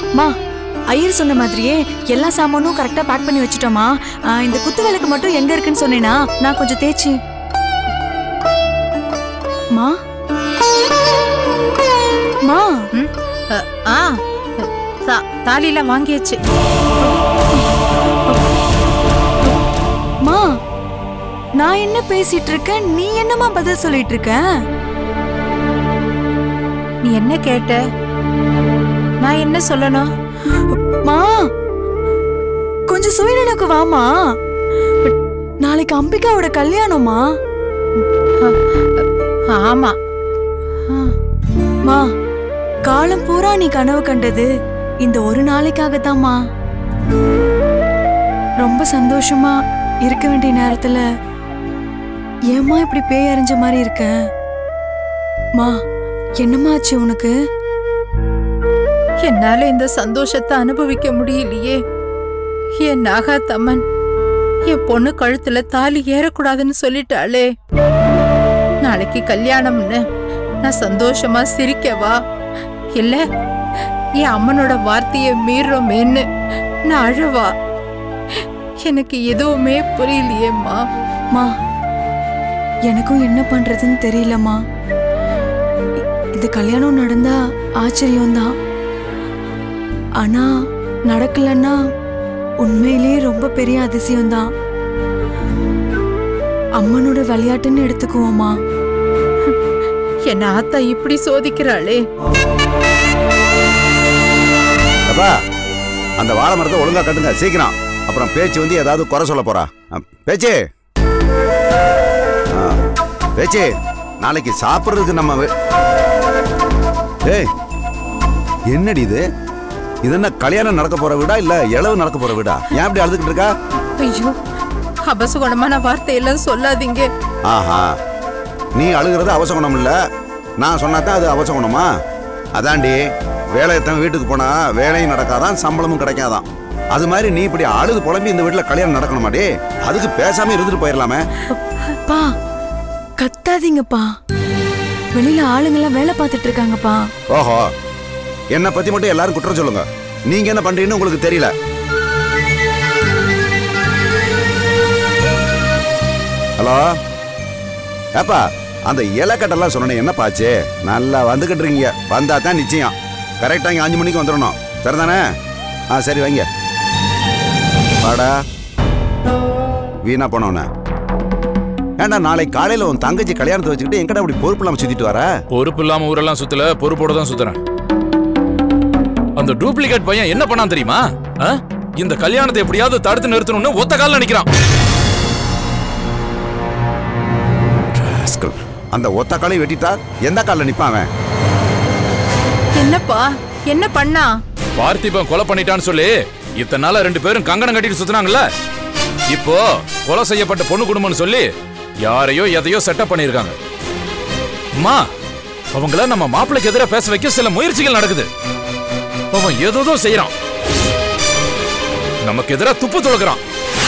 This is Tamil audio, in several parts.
மா ஐயர் சொன்ன மாதிரியே எல்லா சாமானும் கரெக்டா பேக் பண்ணி வச்சுட்டோமா ஆ, இந்த குத்து விளக்கு மட்டும் எங்க இருக்குன்னு சொன்னேனா நான் கொஞ்சம் தேய்ச்சி மா மா ம்? அ, ஆ தா- தாலிலாம் வாங்கியாச்சு மா நான் என்ன பேசிட்டு இருக்கேன் நீ என்னமா பதில் சொல்லிட்டு இருக்க நீ என்ன கேட்ட நான் என்ன சொல்லணும் மா கொஞ்சம் சுயநினைக்கு வாமா நாளைக்கு அம்பிகாவோட கல்யாணமா ஆமா ஆ, மா காலம் பூரா நீ கனவு கண்டது இந்த ஒரு நாளைக்காகத்தாம்மா ரொம்ப சந்தோஷமா இருக்க வேண்டிய நேரத்துல ஏம்மா இப்படி பேய் அறிஞ்ச மாதிரி இருக்க மா என்னம்மா ஆச்சு உனக்கு என்னால இந்த சந்தோஷத்தை அனுபவிக்க முடியலையே என் நாகாத்தம்மன் என் பொண்ணு கழுத்துல தாலி ஏறக்கூடாதுன்னு சொல்லிட்டாளே நாளைக்கு கல்யாணம்னு நான் சந்தோஷமா சிரிக்கவா இல்ல என் அம்மனோட வார்த்தையை மீறோமேன்னு நான் அழவா எனக்கு எதுவுமே புரியலையேம்மா மா எனக்கும் என்ன பண்றதுன்னு தெரியலம்மா இ- இந்த கல்யாணம் நடந்தா ஆச்சரியம்தான் ஆனா நடக்கலன்னா உண்மையிலேயே ரொம்ப பெரிய அதிசயம்தான் அம்மனோட விளையாட்டுன்னு எடுத்துக்குவோமா என் ஆத்தா இப்படி சோதிக்கிறாளே அப்பா அந்த வாழை மரத்தை ஒழுங்கா கட்டுங்க சீக்கிரம் அப்புறம் பேச்சு வந்து ஏதாவது குறை சொல்ல போறா அ, பேச்சு ஆ, பேச்சு நாளைக்கு சாப்பிட்றதுக்கு நம்ம வே- ஏய் என்னடி இது இது என்ன கல்யாணம் நடக்க போற வீடா இல்ல இளவு நடக்க போற வீடா ஏன் இப்படி அழுதுகிட்டு இருக்கா ஐயோ அபசுகுணமான வார்த்தையெல்லாம் சொல்லாதீங்க ஆஹா நீ அழுகிறது அவசகுணம் இல்ல நான் சொன்னாதான் அது அவசகுணமா அதாண்டி வேலையத்தன் வீட்டுக்கு போனா வேலையும் நடக்காதான் சம்பளமும் கிடைக்காதான் அது மாதிரி நீ இப்படி அழுது புலம்பி இந்த வீட்டுல கல்யாணம் நடக்கணுமாடி அதுக்கு பேசாம இருந்துட்டு போயிடலாமே பா கத்தாதீங்கப்பா வெளியில ஆளுங்கெல்லாம் வேலை பார்த்துட்டு இருக்காங்கப்பா ஓஹோ என்னை பத்தி மட்டும் எல்லாரும் குற்றம் சொல்லுங்க நீங்க என்ன பண்றீங்கன்னு உங்களுக்கு தெரியல ஹலோ ஏப்பா அந்த இலக்கட்டெல்லாம் சொன்னேன் என்னப்பா ஆச்சு நல்லா வந்துகிட்டு இருக்கீங்க வந்தா தான் நிச்சயம் கரெக்டாக இங்கே அஞ்சு மணிக்கு வந்துடணும் சரிதானே ஆ சரி வைங்க வாடா வீணா போனவன ஏண்டா நாளைக்கு காலையில் உன் தங்கச்சி கல்யாணத்தை வச்சுக்கிட்டு எங்கடா அப்படி பொறுப்பு இல்லாமல் சுத்திட்டு வர பொறுப்பு இல்லாம ஊரெல்லாம் சுத்தல பொறுப்போட தான் சுத்துறேன் அந்த டூப்ளிகேட் பையன் என்ன பண்ணான் தெரியுமா ஆ? இந்த கல்யாணத்தை எப்படியாவது தடுத்து நிறுத்தணும்னு ஒத்த கால்ல நிக்கிறான் rascal. அந்த ஒத்த காலை வெட்டிட்டா எந்த காலில் நிற்பான் அவன் என்னப்பா என்ன பண்ணா பார்த்திபன் கொலை பண்ணிட்டான்னு சொல்லி இத்தனை நாளா ரெண்டு பேரும் கங்கணம் கட்டிட்டு சுத்துனாங்கல்ல இப்போ கொலை செய்யப்பட்ட பொண்ணு குடும்பம்னு சொல்லி யாரையோ எதையோ செட்டப் பண்ணிருக்காங்க அம்மா அவங்கள நம்ம மாப்பிள்ளைக்கு எதிராக பேச வைக்க சில முயற்சிகள் நடக்குது அவன் ஏதோதோ செய்யறான் நமக்கு எதிராக துப்பு துளக்குறான்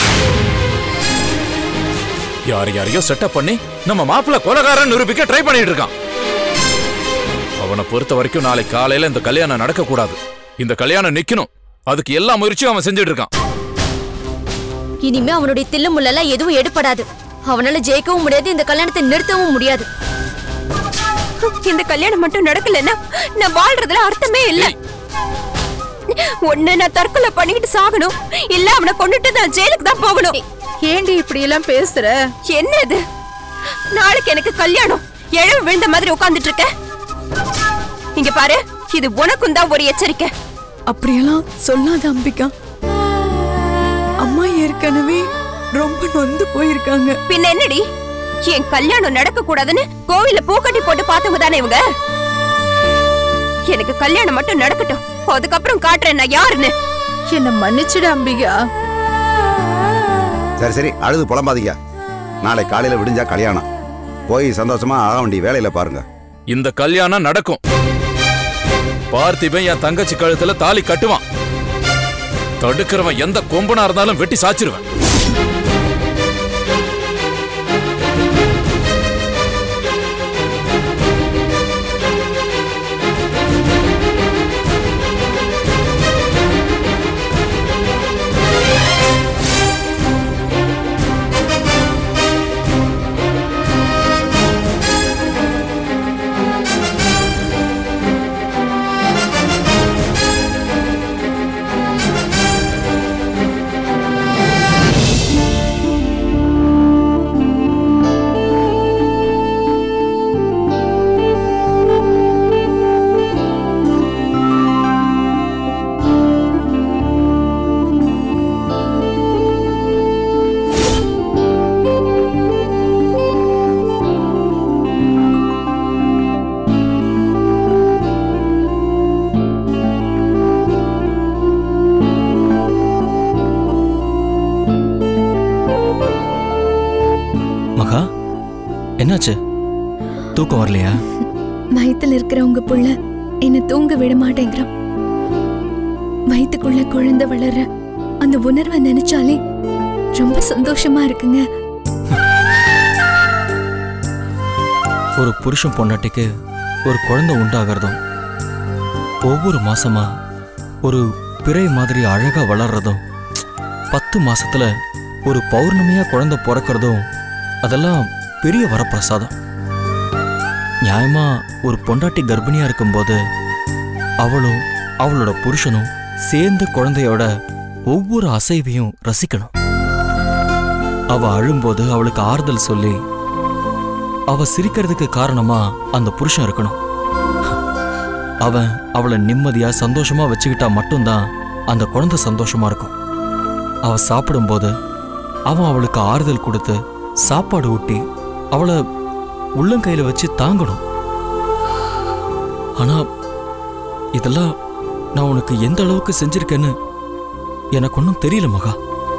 யார் யாரையோ செட்டப் பண்ணி நம்ம மாப்பிள்ளை கொலைகாரன் நிரூபிக்க ட்ரை பண்ணிட்டு இருக்கான் அவனை பொறுத்த வரைக்கும் நாளை காலையில இந்த கல்யாணம் நடக்க கூடாது இந்த கல்யாணம் நிக்கணும் அதுக்கு எல்லா முயற்சியும் அவன் செஞ்சுட்டு இருக்கான் இனிமே அவனுடைய தில்லு முள்ளெல்லாம் எதுவும் எடுபடாது அவனால ஜெயிக்கவும் முடியாது இந்த கல்யாணத்தை நிறுத்தவும் முடியாது இந்த கல்யாணம் மட்டும் நடக்கலன்னா நான் வாழ்றதுல அர்த்தமே இல்ல ஒண்ணு நான் தற்கொலை பண்ணிக்கிட்டு சாகணும் இல்ல அவனை கொண்டுட்டு நான் ஜெயிலுக்கு தான் போகணும் ஏண்டி இப்படி எல்லாம் பேசுற என்ன இது நாளைக்கு எனக்கு கல்யாணம் எழவு விழுந்த மாதிரி உட்கார்ந்துட்டு இருக்க இங்க பாரு இது உனக்கும் தான் ஒரு எச்சரிக்கை அப்படியெல்லாம் சொல்லாத அம்பிகா அம்மா ஏற்கனவே ரொம்ப நொந்து போயிருக்காங்க பின்ன என்னடி என் கல்யாணம் நடக்க கூடாதுன்னு கோவில பூக்கட்டி போட்டு பார்த்தவங்க தானே இவங்க எனக்கு கல்யாணம் மட்டும் நடக்கட்டும் அதுக்கப்புறம் காட்டுறேன் நான் யாருன்னு என்ன மன்னிச்சிடு அம்பிகா சரி சரி அழுது புலம்பாதீங்க நாளை காலையில் விடிஞ்சா கல்யாணம் போய் சந்தோஷமா ஆக வேண்டிய வேலையில பாருங்க இந்த கல்யாணம் நடக்கும் பார்த்திபன் என் தங்கச்சி கழுத்துல தாலி கட்டுவான் தடுக்கிறவன் எந்த கொம்பனா இருந்தாலும் வெட்டி சாச்சிருவேன் என்னாச்சு தூக்கம் வரலையா வயித்துல இருக்கிற உங்க புள்ள என்ன தூங்க விட மாட்டேங்கிறான் வயித்துக்குள்ள குழந்தை வளர்ற அந்த உணர்வை நினைச்சாலே ரொம்ப சந்தோஷமா இருக்குங்க ஒரு புருஷன் பொண்டாட்டிக்கு ஒரு குழந்தை உண்டாகிறதும் ஒவ்வொரு மாசமா ஒரு பிறை மாதிரி அழகா வளர்றதும் பத்து மாசத்துல ஒரு பௌர்ணமியா குழந்தை பிறக்கிறதும் அதெல்லாம் பெரிய வரப்பிரசாதம் நியாயமா ஒரு பொண்டாட்டி கர்ப்பிணியா இருக்கும்போது அவளும் அவளோட புருஷனும் சேர்ந்து குழந்தையோட ஒவ்வொரு அசைவையும் ரசிக்கணும் அவ அழும்போது அவளுக்கு ஆறுதல் சொல்லி அவ சிரிக்கிறதுக்கு காரணமா அந்த புருஷன் இருக்கணும் அவன் அவளை நிம்மதியா சந்தோஷமா வச்சுக்கிட்டா மட்டும்தான் அந்த குழந்தை சந்தோஷமா இருக்கும் அவ சாப்பிடும்போது அவன் அவளுக்கு ஆறுதல் கொடுத்து சாப்பாடு ஊட்டி அவளை உள்ளங்கையில வச்சு தாங்கணும் ஆனா இதெல்லாம் நான் உனக்கு எந்த அளவுக்கு செஞ்சிருக்கேன்னு எனக்கு ஒன்றும் தெரியல மகா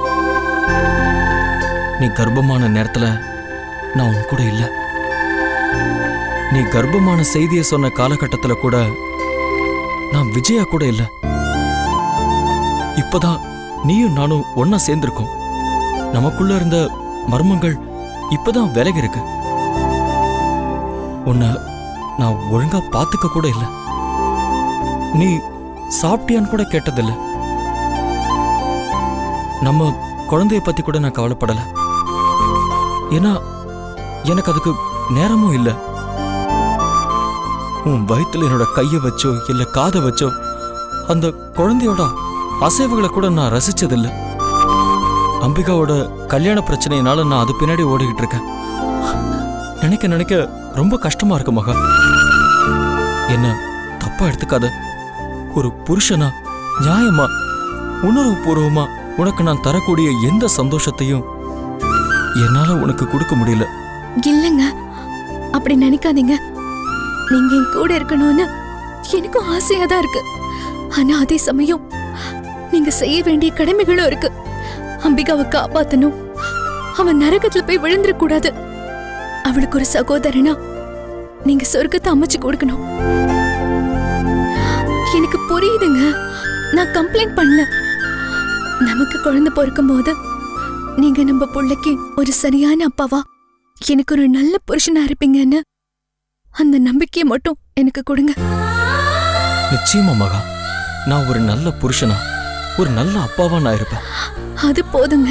நீ கர்ப்பமான நேரத்துல நான் உன் கூட இல்லை நீ கர்ப்பமான செய்தியை சொன்ன காலகட்டத்துல கூட நான் விஜயா கூட இல்ல இப்பதான் நீயும் நானும் ஒன்னா சேர்ந்திருக்கோம் நமக்குள்ள இருந்த மர்மங்கள் இப்பதான் விலகி இருக்கு உன்னை நான் ஒழுங்கா பாத்துக்க கூட இல்ல நீ சாப்பிட்டியான்னு கூட கேட்டதில்ல நம்ம குழந்தைய பத்தி கூட நான் கவலைப்படல ஏன்னா எனக்கு அதுக்கு நேரமும் இல்லை உன் வயித்துல என்னோட கையை வச்சோ இல்ல காதை வச்சோ அந்த குழந்தையோட அசைவுகளை கூட நான் ரசிச்சதில்ல அம்பிகாவோட கல்யாண பிரச்சனையினால நான் அது பின்னாடி ஓடிக்கிட்டு இருக்கேன் நினைக்க நினைக்க ரொம்ப கஷ்டமா இருக்கு மகா என்ன தப்பா எடுத்துக்காத ஒரு புருஷனா நியாயமா உணர்வு பூர்வமா உனக்கு நான் தரக்கூடிய எந்த சந்தோஷத்தையும் என்னால உனக்கு கொடுக்க முடியல இல்லைங்க அப்படி நினைக்காதீங்க நீங்க என் கூட இருக்கணும்னு எனக்கும் ஆசையா தான் இருக்கு ஆனா அதே சமயம் நீங்க செய்ய வேண்டிய கடமைகளும் இருக்கு அம்பிகாவை காப்பாத்தணும் அவன் நரகத்துல போய் விழுந்துடக் கூடாது அவளுக்கு ஒரு சகோதரனா நீங்க சொர்க்கத்தை அமைச்சு கொடுக்கணும் எனக்கு புரியுதுங்க நான் கம்ப்ளைண்ட் பண்ணல நமக்கு குழந்தை பிறக்கும் போது நீங்க நம்ம புள்ளைக்கு ஒரு சரியான அப்பாவா எனக்கு ஒரு நல்ல புருஷனா இருப்பீங்கன்னு அந்த நம்பிக்கையை மட்டும் எனக்கு கொடுங்க நிச்சயமா மகா நான் ஒரு நல்ல புருஷனா ஒரு நல்ல அப்பாவா நான் இருப்பேன் அது போதுங்க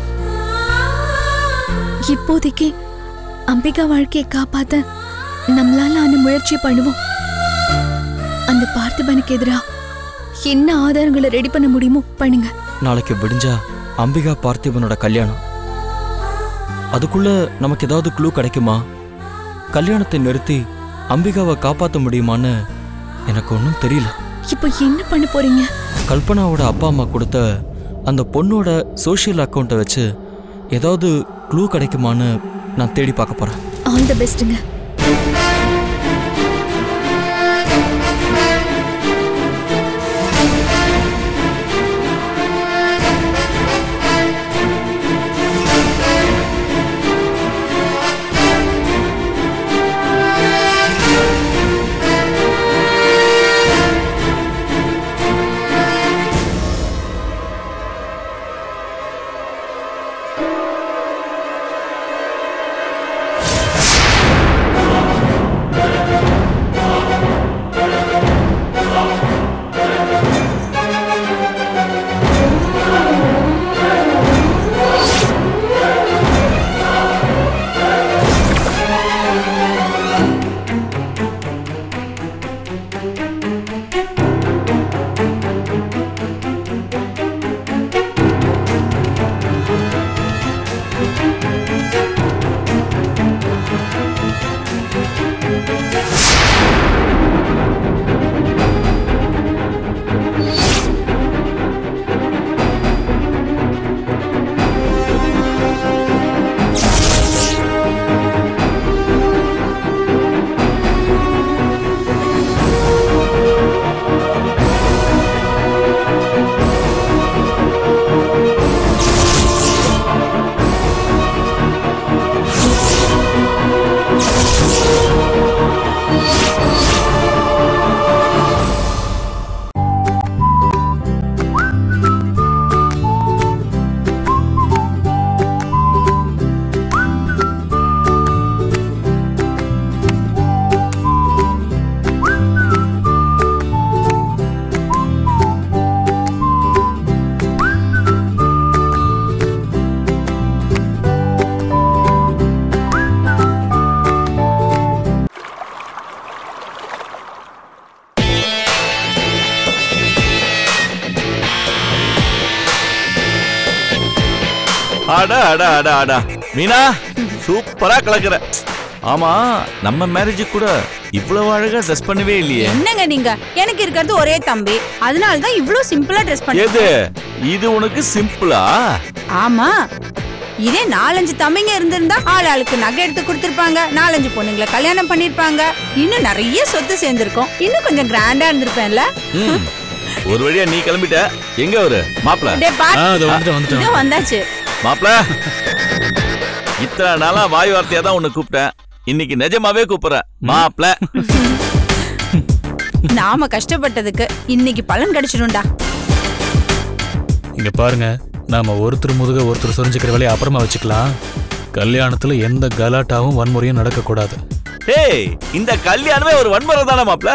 இப்போதைக்கு அம்பிகா வாழ்க்கையை காப்பாத்த நம்மளால ஆன முயற்சி பண்ணுவோம் அந்த பார்த்திபனுக்கு எதிரா என்ன ஆதாரங்களை ரெடி பண்ண முடியுமோ பண்ணுங்க நாளைக்கு விடிஞ்சா அம்பிகா பார்த்திபனோட கல்யாணம் அதுக்குள்ள நமக்கு ஏதாவது க்ளூ கிடைக்குமா கல்யாணத்தை நிறுத்தி அம்பிகாவை காப்பாற்ற முடியுமான்னு எனக்கு ஒன்றும் தெரியல இப்போ என்ன பண்ண போறீங்க கல்பனாவோட அப்பா அம்மா கொடுத்த அந்த பொண்ணோட சோஷியல் அக்கௌண்ட்டை வச்சு ஏதாவது க்ளூ கிடைக்குமான்னு நான் தேடி பார்க்க போறேன் ஆல் தி பெஸ்ட்டுங்க அடா அடா அடா அடா மீனா சூப்பரா கலக்குற ஆமா நம்ம மேரேஜ் கூட இவ்வளவு அழகா ட்ரெஸ் பண்ணவே இல்லையே என்னங்க நீங்க எனக்கு இருக்கிறது ஒரே தம்பி அதனால தான் இவ்ளோ சிம்பிளா ட்ரெஸ் பண்ணி எது இது உனக்கு சிம்பிளா ஆமா இதே நாலஞ்சு தம்பிங்க இருந்திருந்தா ஆள் ஆளுக்கு நகை எடுத்து கொடுத்திருப்பாங்க நாலஞ்சு பொண்ணுங்களை கல்யாணம் பண்ணிருப்பாங்க இன்னும் நிறைய சொத்து சேர்ந்திருக்கும் இன்னும் கொஞ்சம் கிராண்டா இருந்திருப்பேன்ல ம். ஒரு வழியா நீ கிளம்பிட்ட எங்க ஒரு மாப்பிள டேய் பாத்து ஆ இதோ வந்துட்டேன் வந்துட்டேன் இதோ வந்தாச்சு மாப்பிள இத்தனை நாளா வாய் வார்த்தையா தான் உன்னை கூப்பிட்டேன் இன்னைக்கு நிஜமாவே கூப்பிடுறேன் மாப்பிள நாம கஷ்டப்பட்டதுக்கு இன்னைக்கு பலன் கிடைச்சிடும்டா இங்க பாருங்க நாம ஒருத்தர் முதுக ஒருத்தர் சொரிஞ்சுக்கிற வேலையை அப்புறமா வச்சுக்கலாம் கல்யாணத்துல எந்த கலாட்டாவும் வன்முறையும் நடக்கக்கூடாது டேய் இந்த கல்யாணமே ஒரு வன்முறை தானே மாப்பிள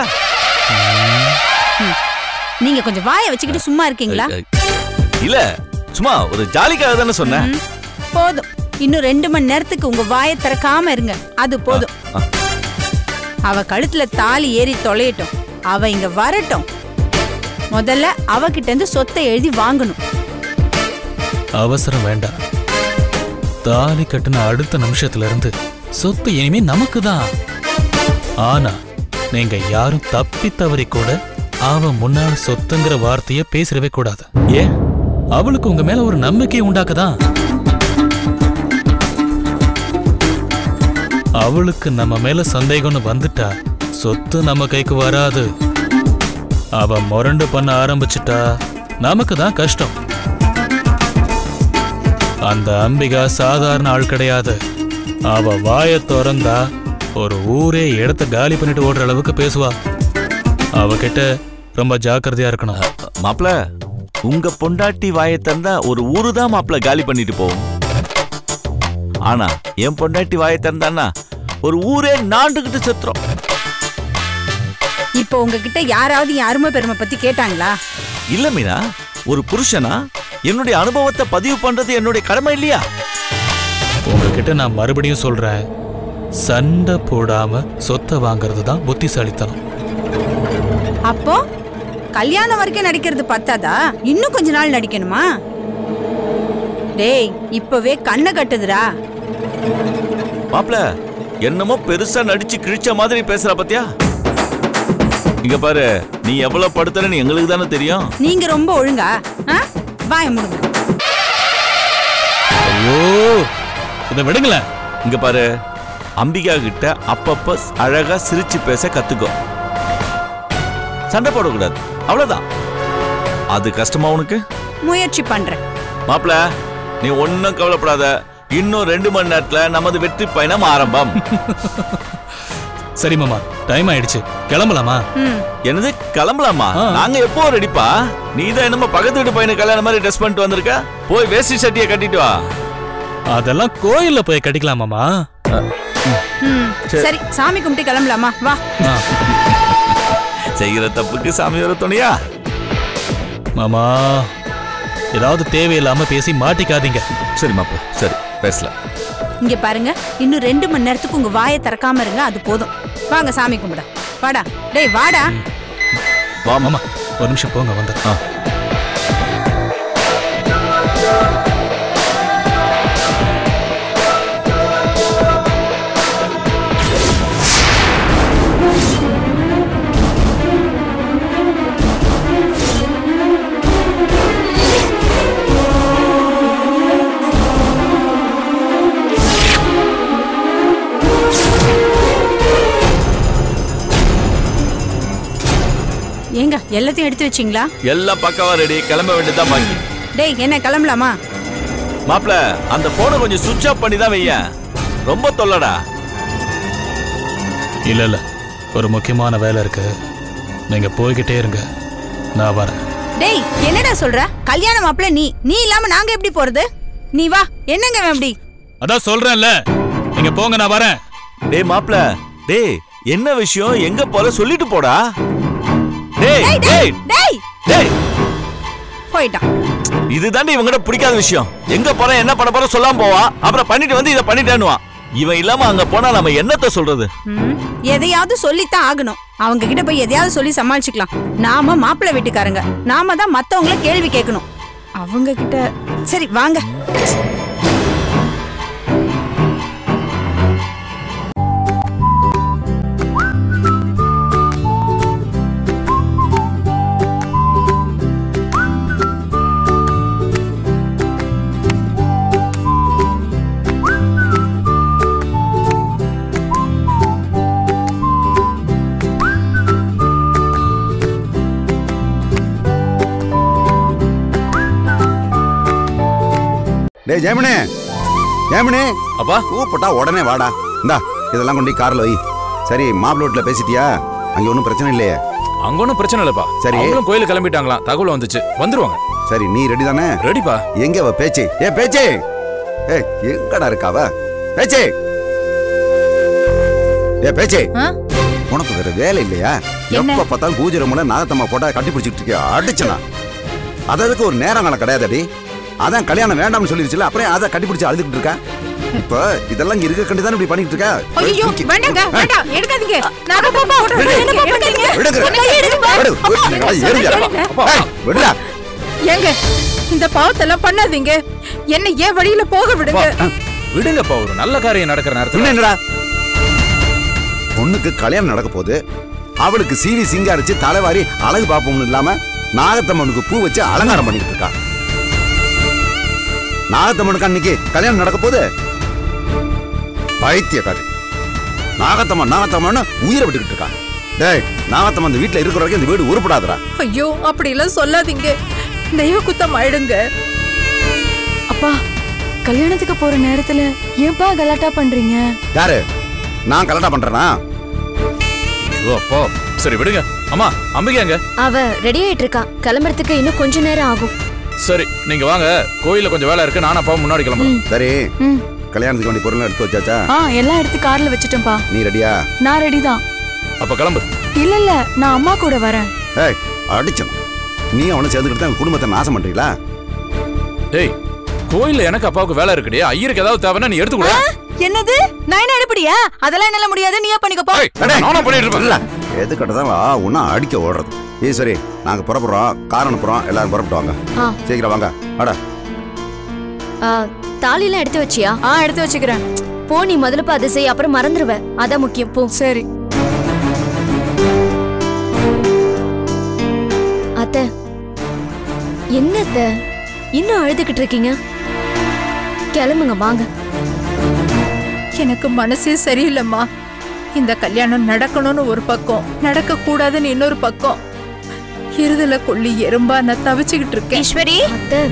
நீங்க கொஞ்சம் வாயை வச்சுக்கிட்டு சும்மா இருக்கீங்களா இல்ல சும்மா ஒரு ஜாலிக்காக தானே சொன்னேன் ம், போதும் இன்னும் ரெண்டு மணி நேரத்துக்கு உங்க வாயை திறக்காம இருங்க அது போதும் ஆ. அவ கழுத்துல தாலி ஏறி தொலையட்டும் அவ இங்க வரட்டும் முதல்ல அவகிட்ட இருந்து சொத்தை எழுதி வாங்கணும் அவசரம் வேண்டாம் தாலி கட்டின அடுத்த நிமிஷத்துல இருந்து சொத்து இனிமே நமக்கு தான் ஆனா நீங்க யாரும் தப்பி தவறி கூட அவ முன்னாள் சொத்துங்கிற வார்த்தைய பேசிடவே கூடாது ஏன் அவளுக்கு உங்க மேல ஒரு நம்பிக்கை உண்டாக்குதான் அவளுக்கு நம்ம மேல சந்தேகம்னு வந்துட்டா சொத்து நம்ம கைக்கு வராது அவ முரண்டு பண்ண ஆரம்பிச்சிட்டா நமக்கு தான் கஷ்டம் அந்த அம்பிகா சாதாரண ஆள் கிடையாது அவ வாய திறந்தா ஒரு ஊரே இடத்த காலி பண்ணிட்டு ஓடுற அளவுக்கு பேசுவா அவகிட்ட ரொம்ப ஜாக்கிரதையா இருக்கணும் மாப்பிள உங்க பொண்டாட்டி வாயை தந்தா ஒரு ஊரு தான் மாப்பிள காலி பண்ணிட்டு போகும் ஆனா என் பொண்டாட்டி வாயை தந்தான்னா ஒரு ஊரே நாண்டுகிட்டு செத்துரும் இப்போ உங்ககிட்ட யாராவது என் அருமை பெருமை பத்தி கேட்டாங்களா இல்ல மீனா ஒரு புருஷனா என்னுடைய அனுபவத்தை பதிவு பண்றது என்னுடைய கடமை இல்லையா உங்ககிட்ட நான் மறுபடியும் சொல்றேன் சண்டை போடாம சொத்தை வாங்குறது தான் புத்திசாலித்தனம் அப்போ கல்யாணம் வரைக்கும் நடிக்கிறது பத்தாதா இன்னும் கொஞ்ச நாள் நடிக்கணுமா டேய் இப்பவே கண்ணை கட்டுதுடா மாப்பிள என்னமோ பெருசா நடிச்சு கிழிச்ச மாதிரி பேசுற பாத்தியா இங்க பாரு நீ எவ்வளவு படுத்துறன்னு எங்களுக்கு தானே தெரியும் நீங்க ரொம்ப ஒழுங்கா ஆ? வாய முடுங்க ஐயோ இதை விடுங்களேன் இங்க பாரு அம்பிகா கிட்ட அப்பப்ப அழகா சிரிச்சு பேச கத்துக்கோ சண்டை போடக்கூடாது அவ்வளவுதான் அது கஷ்டமா உனக்கு முயற்சி பண்றேன் மாப்பிள நீ ஒன்னும் கவலைப்படாத இன்னும் ரெண்டு மணி நேரத்துல நமது வெற்றி பயணம் ஆரம்பம் சரி மாமா டைம் ஆயிடுச்சு கிளம்பலாமா ம் என்னது கிளம்பலாமா ஆ. நாங்க எப்போ ரெடிப்பா நீ தான் என்னமோ பக்கத்து வீட்டு பையனை கல்யாணம் மாதிரி ட்ரெஸ் பண்ணிட்டு வந்திருக்க போய் வேஷ்டி சட்டியை கட்டிட்டு வா அதெல்லாம் கோயில்ல போய் கட்டிக்கலாமாமா ம் சரி சாமி கும்பிட்டு கிளம்பலாமா வா ஆ, செய்யற தப்புக்கு சாமி வர துணையா மாமா ஏதாவது தேவையில்லாம பேசி மாட்டிக்காதீங்க சரி மாப்பிள சரி பேசலாம் இங்க பாருங்க இன்னும் ரெண்டு மணி நேரத்துக்கு உங்க வாயை திறக்காம இருங்க அது போதும் வாங்க சாமி கும்பிட வாடா டேய் வாடா வா மாமா மாமா ஒரு நிமிஷம் போங்க வந்து ஆ. ஏங்க எல்லாத்தையும் எடுத்து வச்சிங்களா எல்லாம் பக்கவா ரெடி கிளம்ப வேண்டியதுதான் பாக்கி டேய் என்ன கிளம்பலாமா மாப்பிள அந்த போனை கொஞ்சம் சுவிட்ச் ஆஃப் பண்ணி தான் வையேன் ரொம்ப தொல்லடா இல்ல இல்ல ஒரு முக்கியமான வேலை இருக்கு நீங்க போய்கிட்டே இருங்க நான் வரேன் டேய் என்னடா சொல்ற கல்யாண மாப்பிள்ள நீ நீ இல்லாம நாங்க எப்படி போறது நீ வா என்னங்க இவன் இப்படி அதான் சொல்றேன்ல நீங்க போங்க நான் வரேன் டேய் மாப்பிள டேய் என்ன விஷயம் எங்க போற சொல்லிட்டு போடா டேய் டேய் டேய் டேய் டேய் போயிட்டான் இதுதாண்டி இவங்கிட்ட பிடிக்காத விஷயம் எங்க போற என்ன பண்ண போற சொல்லாம போவா அப்புறம் பண்ணிட்டு வந்து இதை பண்ணிட்டேன்னுவான் இவன் இல்லாம அங்க போனா நம்ம என்னத்த சொல்றது ம், எதையாவது சொல்லித்தான் ஆகணும் அவங்க கிட்ட போய் எதையாவது சொல்லி சமாளிச்சுக்கலாம் நாம மாப்பிள்ளை வீட்டுக்காரங்க நாம தான் மத்தவங்கள கேள்வி கேட்கணும் அவங்க கிட்ட சரி வாங்க டேய் ஜெயமணி ஜெயமணி அப்பா கூப்பிட்டா உடனே வாடா இந்தா இதெல்லாம் கொண்டு போய் கார்ல வை சரி மாப்பிள்ளை வீட்டுல பேசிட்டியா அங்க ஒன்றும் பிரச்சனை இல்லையே அங்க ஒன்றும் பிரச்சனை இல்லப்பா சரி. அவங்களும் கோயிலுக்கு கிளம்பிட்டாங்களாம் தகவல் வந்துச்சு வந்துருவாங்க சரி நீ ரெடி தானே ரெடிப்பா எங்க அவ பேச்சு ஏ பேச்சு ஏ எங்கடா இருக்காவ பேச்சு ஏ பேச்சு ஆ? உனக்கு வேற வேலை இல்லையா என்ன? எப்ப பார்த்தாலும் பூஜை ரூம்ல நாகத்தம்மா போட்டா கட்டி பிடிச்சிட்டு இருக்கியா அடிச்சனா அதற்கு ஒரு நேரம் காலம் கிடையாதடி அதான் கல்யாணம் வேண்டாம்னு சொல்லிருச்சுல அப்புறம் அதை கட்டி பிடிச்சு அழுதுகிட்டு இருக்கா இப்ப இதெல்லாம் இங்க இருக்க கண்டிதான் இப்படி பண்ணிட்டு இருக்கா ஐயோ தூக்கி- வேண்டாங்க ஆ, வேண்டாம் எடுக்காதீங்க நான் பாப்பா விடு. என்னப்பா பண்றீங்க விடுங்க. விடு. விடு. ஏறுங்க. ஏய், விடுடா. ஏங்க இந்த பாவத்தெல்லாம் பண்ணாதீங்க என்ன ஏன் வழியில போக விடுங்க விடுங்கப்பா ஒரு நல்ல காரியம் நடக்கிற பின்ன நேரத்துல என்னடா பொண்ணுக்கு கல்யாணம் நடக்க போகுது அவளுக்கு சீவி சிங்காரிச்சு தலைவாரி அழகு பார்ப்போம்னு இல்லாம நாகத்தம்மனுக்கு பூ வச்சு அலங்காரம் பண்ணிக்கிட்டு இருக்கா நாகத்தம்மனுக்கு அன்னைக்கு கல்யாணம் நடக்க போகுது பைத்தியக்காரி நாகத்தம்மன் நாகத்தம்மன் உயிரை விட்டுக்கிட்டு இருக்கா டேய் நாகத்தம்மன் இந்த வீட்டுல இருக்கிற வரைக்கும் இந்த வீடு உருப்படாதடா ஐயோ அப்படி எல்லாம் சொல்லாதீங்க தெய்வ குத்தம் ஆயிடுங்க அப்பா கல்யாணத்துக்கு போற நேரத்துல ஏன்பா கலாட்டா பண்றீங்க யாரு நான் கலட்டா பண்றேனா ஐயோ அப்பா சரி விடுங்க அம்மா அம்பிகை எங்க அவ ரெடி ஆயிட்டு இருக்கா கிளம்புறதுக்கு இன்னும் கொஞ்ச நேரம் ஆகும் சரி நீங்க வாங்க கோயில்ல கொஞ்சம் வேலை இருக்கு நானும் அப்பாவும் முன்னாடி கிளம்புறேன் சரி ம் கல்யாணத்துக்கு வேண்டிய பொருள் எடுத்து வச்சாச்சா ஆ எல்லாம் எடுத்து கார்ல வச்சுட்டேன்ப்பா நீ ரெடியா நான் ரெடி தான் அப்ப கிளம்பு இல்ல இல்ல நான் அம்மா கூட வரேன் ஏய் அடிச்சணும் நீ அவனை சேர்ந்துக்கிட்டு தான் குடும்பத்தை நாசம் பண்றீங்களா டேய் கோயில்ல எனக்கு அப்பாவுக்கு வேலை இருக்குடி ஐயருக்கு ஏதாவது தேவைன்னா நீ எடுத்துக்கூட என்னது நான் என்ன எடுப்படியா அதெல்லாம் என்னால முடியாது நீயே பண்ணிக்கப்பா நானும் பண்ணிட்டு இருப்பேன் இல்ல எது கட்டதான் ஒன்னும் அடிக்க ஓடுறது ஈஸ்வரி நாங்க புறப்படுறோம் கார் அனுப்புறோம் எல்லாரும் புறப்பட்டு வாங்க ஆ. சீக்கிரம் வாங்க அடா ஆ, தாலிலாம் எடுத்து வச்சியா ஆ எடுத்து வச்சுக்கிறேன் போ நீ முதல்ல போய் அதை செய் அப்புறம் மறந்துடுவ அதான் முக்கியம் போ சரி அத்தை என்ன அத்தை இன்னும் அழுதுகிட்டு இருக்கீங்க கிளம்புங்க வாங்க எனக்கு மனசே சரியில்லைம்மா இந்த கல்யாணம் நடக்கணும்னு ஒரு பக்கம் நடக்க கூடாதுன்னு இன்னொரு பக்கம் இருதல கொள்ளி எறும்பா நான் தவிச்சுக்கிட்டு இருக்கேன் ஈஸ்வரி அத்தை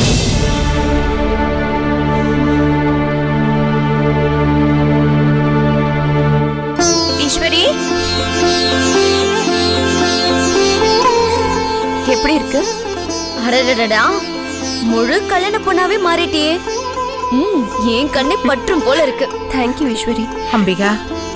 ஈஸ்வரி எப்படி இருக்கு அடடடடா முழு கல்யாண பொண்ணாவே மாறிட்டியே ம் என் கண்ணே பற்றும் போல இருக்கு தேங்க்யூ ஈஸ்வரி அம்பிகா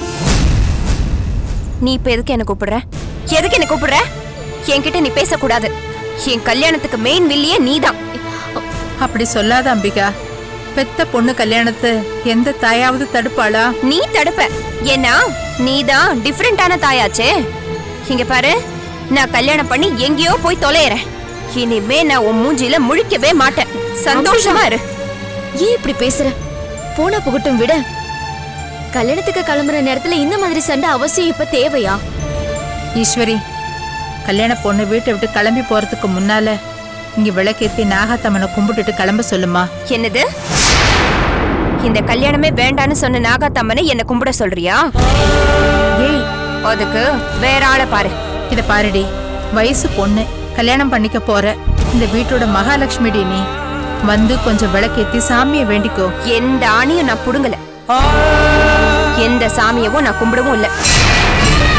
நீ இப்ப எதுக்கு என்ன கூப்பிடுற எதுக்கு என்ன கூப்பிடுற என்கிட்ட நீ பேசக்கூடாது என் கல்யாணத்துக்கு மெயின் வில்லியே நீதான் அப்படி சொல்லாத அம்பிகா பெத்த பொண்ணு கல்யாணத்தை எந்த தாயாவது தடுப்பாளா நீ தடுப்ப ஏன்னா நீதான் டிஃப்ரெண்டான தாயாச்சே இங்க பாரு நான் கல்யாணம் பண்ணி எங்கேயோ போய் தொலைறேன் இனிமே நான் உன் மூஞ்சில முழிக்கவே மாட்டேன் சந்தோஷமா இரு ஏன் இப்படி பேசுற போனா புகட்டும் விட கல்யாணத்துக்கு கிளம்புற நேரத்துல இந்த மாதிரி சண்டை அவசியம் இப்ப தேவையா ஈஸ்வரி கல்யாண பொண்ணு வீட்டை விட்டு கிளம்பி போறதுக்கு முன்னால இங்க விளக்கேத்தி நாகாத்தம்மனை கும்பிட்டுட்டு கிளம்ப சொல்லுமா என்னது இந்த கல்யாணமே வேண்டான்னு சொன்ன நாகாத்தம்மனை என்ன கும்பிட சொல்றியா ஏய் அதுக்கு வேற ஆளை பாரு இத பாருடி வயசு பொண்ணு கல்யாணம் பண்ணிக்க போற இந்த வீட்டோட மகாலட்சுமிடி நீ வந்து கொஞ்சம் விளக்கேத்தி சாமியை வேண்டிக்கோ எந்த ஆணியும் நான் புடுங்கல எந்த சாமியவும் நான் கும்பிடவும் இல்ல